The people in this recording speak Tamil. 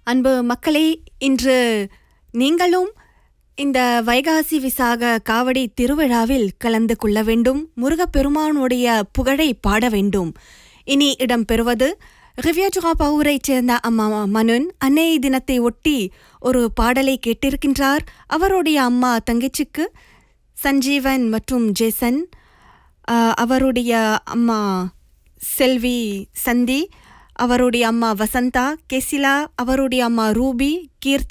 அன்பு மக்களே இன்று நீங்களும் இந்த வைகாசி விசாக காவடி திருவிழாவில் கலந்து கொள்ள வேண்டும் முருகப்பெருமானுடைய புகழை பாட வேண்டும் இனி இடம்பெறுவது ரிவ்யாஜுகா பவுரைச் சேர்ந்த அம்மா மனுன் அன்னை தினத்தை ஒட்டி ஒரு பாடலை கேட்டிருக்கின்றார் அவருடைய அம்மா தங்கச்சிக்கு சஞ்சீவன் மற்றும் ஜேசன் ஆஹ், அவருடைய அம்மா செல்வி சந்தி அவருடைய அம்மா வசந்தா கெசிலா அவருடைய அம்மா ரூபி கீர்த்தி